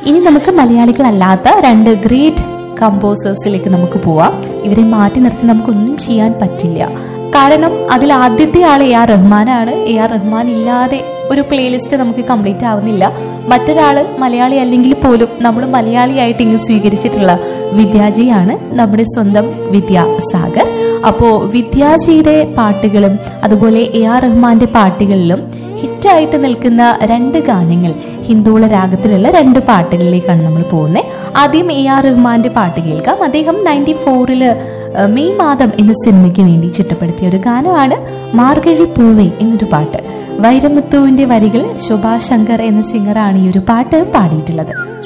ഇനി നമുക്ക് മലയാളികളല്ലാത്ത രണ്ട് ഗ്രേറ്റ് കമ്പോസേഴ്സിലേക്ക് നമുക്ക് പോവാം ഇവരെ മാറ്റി നിർത്തി നമുക്കൊന്നും ചെയ്യാൻ പറ്റില്ല കാരണം അതിൽ ആദ്യത്തെ ആൾ എ ആർ റഹ്മാനാണ് എ ആർ റഹ്മാൻ ഇല്ലാതെ ഒരു പ്ലേലിസ്റ്റ് നമുക്ക് കംപ്ലീറ്റ് ആവുന്നില്ല മറ്റൊരാള് മലയാളി അല്ലെങ്കിൽ പോലും നമ്മൾ മലയാളിയായിട്ട് ഇങ്ങ് സ്വീകരിച്ചിട്ടുള്ള വിദ്യാജിയാണ് നമ്മുടെ സ്വന്തം വിദ്യാസാഗർ അപ്പോ വിദ്യാജിയുടെ പാട്ടുകളും അതുപോലെ എ ആർ റഹ്മാന്റെ പാട്ടുകളിലും ഹിറ്റായിട്ട് നിൽക്കുന്ന രണ്ട് ഗാനങ്ങൾ ഹിന്ദുള രാഗത്തിലുള്ള രണ്ട് പാട്ടുകളിലേക്കാണ് നമ്മൾ പോകുന്നത് ആദ്യം എ ആർ റഹ്മാന്റെ പാട്ട് കേൾക്കാം അദ്ദേഹം നയൻറ്റി ഫോറില് മെയ് മാതം എന്ന സിനിമയ്ക്ക് വേണ്ടി ചിട്ടപ്പെടുത്തിയ ഒരു ഗാനമാണ് മാർഗഴി പൂവേ എന്നൊരു പാട്ട് വൈരമുത്തുവിന്റെ വരികൾ ശോഭാ ശങ്കർ എന്ന സിംഗറാണ് ഈ ഒരു പാട്ട് പാടിയിട്ടുള്ളത്